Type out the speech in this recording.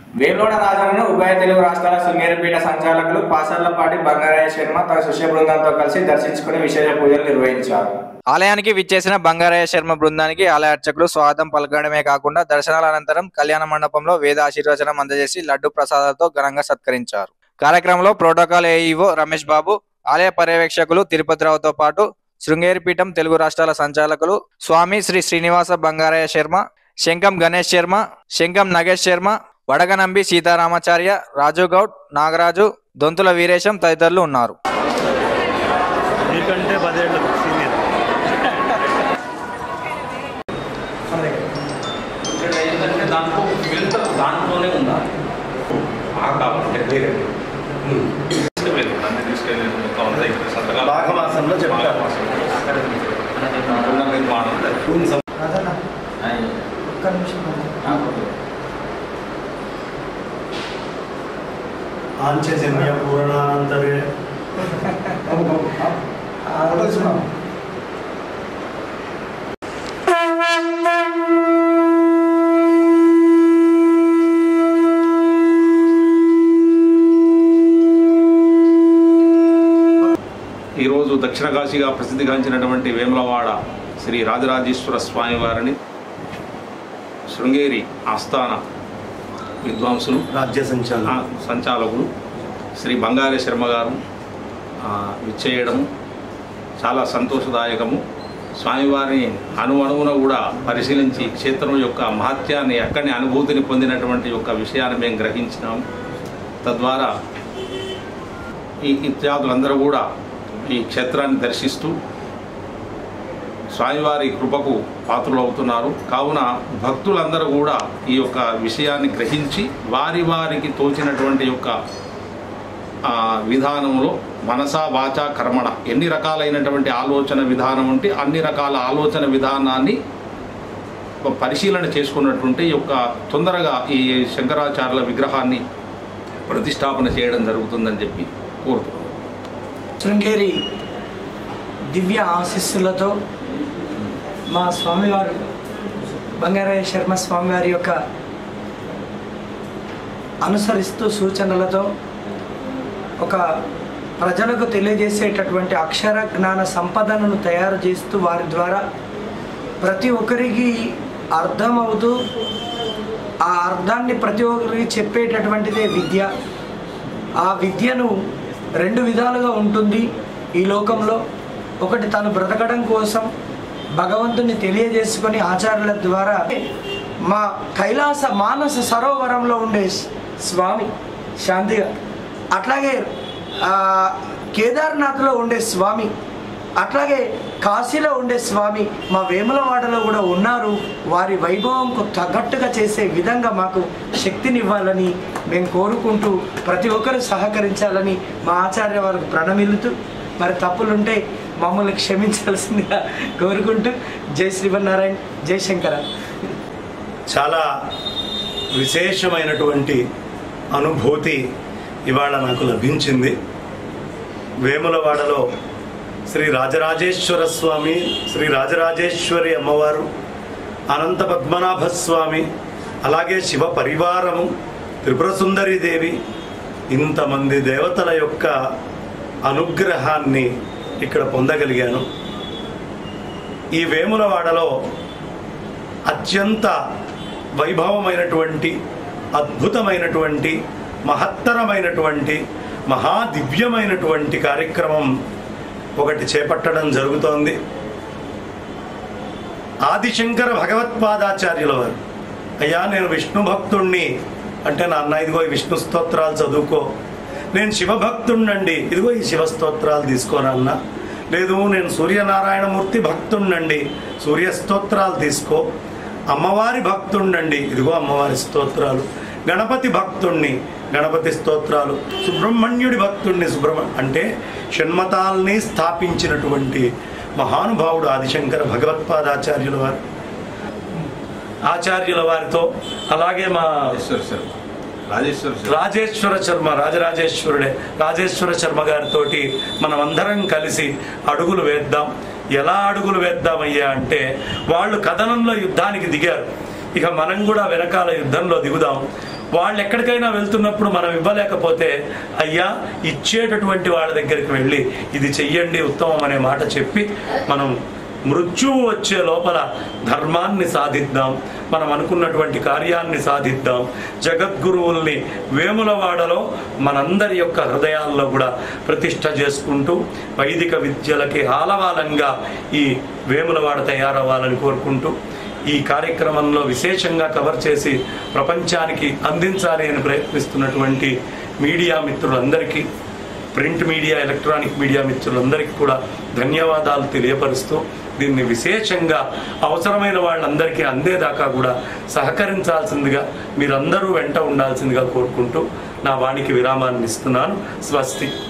వేములవాడ రాజధానిలో ఉభయ తెలుగు రాష్ట్రాల శృంగేరిపీఠ సంచాలకులు పాసర్లపాటి బంగారయ్య శర్మ తన శిష్య బృందంతో కలిసి దర్శించుకుని విశేష పూజలు నిర్వహించారు ఆలయానికి విచ్చేసిన బంగారయ్య శర్మ బృందానికి ఆలయ అర్చకులు స్వాగతం పలకడమే కాకుండా దర్శనాల అనంతరం కళ్యాణ మండపంలో వేద ఆశీర్వచనం అందజేసి లడ్డు ప్రసాదాలతో ఘనంగా సత్కరించారు కార్యక్రమంలో ప్రోటోకాల్ ఏఈఓ రమేష్ బాబు ఆలయ పర్యవేక్షకులు తిరుపతిరావుతో పాటు శృంగేరిపీఠం తెలుగు రాష్ట్రాల సంచాలకులు స్వామి శ్రీ శ్రీనివాస బంగారయ్య శర్మ శంకం గణేష్ శర్మ శంకం నగేష్ శర్మ వడగనంబి సీతారామాచార్య రాజు గౌడ్ నాగరాజు దొంతుల వీరేశం తదితరులు ఉన్నారు మీకంటే పదేళ్ళు సీనియర్ దాంట్లో ఫిల్టర్ దాంట్లోనే ఉండాలి ఆ కాబట్టి వేరే తీసుకెళ్ళి నన్ను తీసుకెళ్ళి మొత్తం అంతా ఇక్కడ సంతకాలు మాఘమాసంలో చెప్తారు. పునర్నిర్మాణం ఆంచజన్య పూరణానంతరే ఈరోజు దక్షిణ కాశీగా ప్రసిద్ధిగాంచినటువంటి వేములవాడ శ్రీ రాజరాజేశ్వర స్వామి వారిని శృంగేరి ఆస్థాన విద్వాంసులు రాజ్య ఆ సంచాలన సంచాలకులు శ్రీ బంగారే శర్మ గారు ఆ, విచ్చేయడము చాలా సంతోషదాయకము స్వామివారిని అణువణువున కూడా పరిశీలించి క్షేత్రం యొక్క మహత్యాన్ని అక్కడి అనుభూతిని పొందినటువంటి యొక్క విషయాన్ని మేము గ్రహించినాము తద్వారా ఈ ఇత్యాదులందరూ కూడా ఈ క్షేత్రాన్ని దర్శిస్తూ స్వామివారి కృపకు పాత్రులు అవుతున్నారు కావున భక్తులందరూ కూడా ఈ యొక్క విషయాన్ని గ్రహించి వారి వారికి తోచినటువంటి యొక్క ఆ, విధానంలో మనసా వాచ కర్మణ ఎన్ని రకాలైనటువంటి ఆలోచన విధానం ఉంటే అన్ని రకాల ఆలోచన విధానాన్ని పరిశీలన చేసుకున్నటువంటి ఈ యొక్క తొందరగా ఈ శంకరాచార్యుల విగ్రహాన్ని ప్రతిష్టాపన చేయడం జరుగుతుందని చెప్పి కోరుతున్నాను శృంగేరి దివ్య ఆశీస్సులతో మా స్వామివారు బంగారయ్య శర్మ స్వామివారి యొక్క అనుసరిస్తూ సూచనలతో ఒక ప్రజలకు తెలియజేసేటటువంటి అక్షర జ్ఞాన సంపదనను తయారు చేస్తూ వారి ద్వారా ప్రతి ఒక్కరికి అర్థమవుతూ ఆ అర్థాన్ని ప్రతి ఒక్కరికి చెప్పేటటువంటిదే విద్య ఆ విద్యను రెండు విధాలుగా ఉంటుంది ఈ లోకంలో ఒకటి తను బ్రతకడం కోసం భగవంతుని తెలియజేసుకొని ఆచార్యుల ద్వారా మా కైలాస మానస సరోవరంలో ఉండే స్వామి శాంతిగా అట్లాగే ఆ, కేదార్నాథ్లో ఉండే స్వామి అట్లాగే కాశీలో ఉండే స్వామి మా వేములవాడలో కూడా ఉన్నారు వారి వైభవంకు తగ్గట్టుగా చేసే విధంగా మాకు శక్తినివ్వాలని మేము కోరుకుంటూ ప్రతి ఒక్కరు సహకరించాలని మా ఆచార్య వారికి ప్రణమిల్లుతూ మరి తప్పులుంటే మమ్మల్ని క్షమించాల్సిందిగా కోరుకుంటూ జై శ్రీవన్నారాయణ జై శంకర చాలా విశేషమైనటువంటి అనుభూతి ఇవాళ నాకు లభించింది వేములవాడలో శ్రీ రాజరాజేశ్వర స్వామి శ్రీ రాజరాజేశ్వరి అమ్మవారు అనంత పద్మనాభ స్వామి అలాగే శివ పరివారము త్రిపుర సుందరి దేవి ఇంతమంది దేవతల యొక్క అనుగ్రహాన్ని ఇక్కడ పొందగలిగాను ఈ వేములవాడలో అత్యంత వైభవమైనటువంటి అద్భుతమైనటువంటి మహత్తరమైనటువంటి మహాదివ్యమైనటువంటి కార్యక్రమం ఒకటి చేపట్టడం జరుగుతోంది ఆదిశంకర భగవత్పాదాచార్యుల వారు అయ్యా నేను విష్ణు భక్తుణ్ణి అంటే నాన్న ఇదిగో ఈ విష్ణు స్తోత్రాలు చదువుకో నేను శివభక్తుణ్ణండి ఇదిగో ఈ శివ స్తోత్రాలు తీసుకోనన్నా లేదు నేను సూర్యనారాయణమూర్తి భక్తుణ్ణండి సూర్య స్తోత్రాలు తీసుకో అమ్మవారి భక్తుణ్ణండి ఇదిగో అమ్మవారి స్తోత్రాలు గణపతి భక్తుణ్ణి గణపతి స్తోత్రాలు సుబ్రహ్మణ్యుడి భక్తుణ్ణి సుబ్రహ్మ అంటే షణ్మతాల్ని స్థాపించినటువంటి మహానుభావుడు ఆదిశంకర భగవత్పాదాచార్యుల వారు ఆచార్యుల వారితో అలాగే మా రాజేశ్వర శర్మ రాజేశ్వర శర్మ రాజేశ్వర శర్మ రాజరాజేశ్వరుడే రాజేశ్వర శర్మ గారితో మనం అందరం కలిసి అడుగులు వేద్దాం ఎలా అడుగులు వేద్దామయ్యా అంటే వాళ్ళు కథనంలో యుద్ధానికి దిగారు ఇక మనం కూడా వెనకాల యుద్ధంలో దిగుదాం వాళ్ళు ఎక్కడికైనా వెళ్తున్నప్పుడు మనం ఇవ్వలేకపోతే అయ్యా ఇచ్చేటటువంటి వాళ్ళ దగ్గరికి వెళ్ళి ఇది చెయ్యండి ఉత్తమం అనే మాట చెప్పి మనం మృత్యువు వచ్చే లోపల ధర్మాన్ని సాధిద్దాం మనం అనుకున్నటువంటి కార్యాన్ని సాధిద్దాం జగద్గురువుల్ని వేములవాడలో మనందరి యొక్క హృదయాల్లో కూడా ప్రతిష్ట చేసుకుంటూ వైదిక విద్యలకి ఆలవాలంగా ఈ వేములవాడ తయారవ్వాలని కోరుకుంటూ ఈ కార్యక్రమంలో విశేషంగా కవర్ చేసి ప్రపంచానికి అందించాలి అని ప్రయత్నిస్తున్నటువంటి మీడియా మిత్రులందరికీ ప్రింట్ మీడియా ఎలక్ట్రానిక్ మీడియా మిత్రులందరికీ కూడా ధన్యవాదాలు తెలియపరుస్తూ దీన్ని విశేషంగా అవసరమైన వాళ్ళందరికీ అందేదాకా కూడా సహకరించాల్సిందిగా మీరందరూ వెంట ఉండాల్సిందిగా కోరుకుంటూ నా వాణికి విరామాన్ని ఇస్తున్నాను స్వస్తి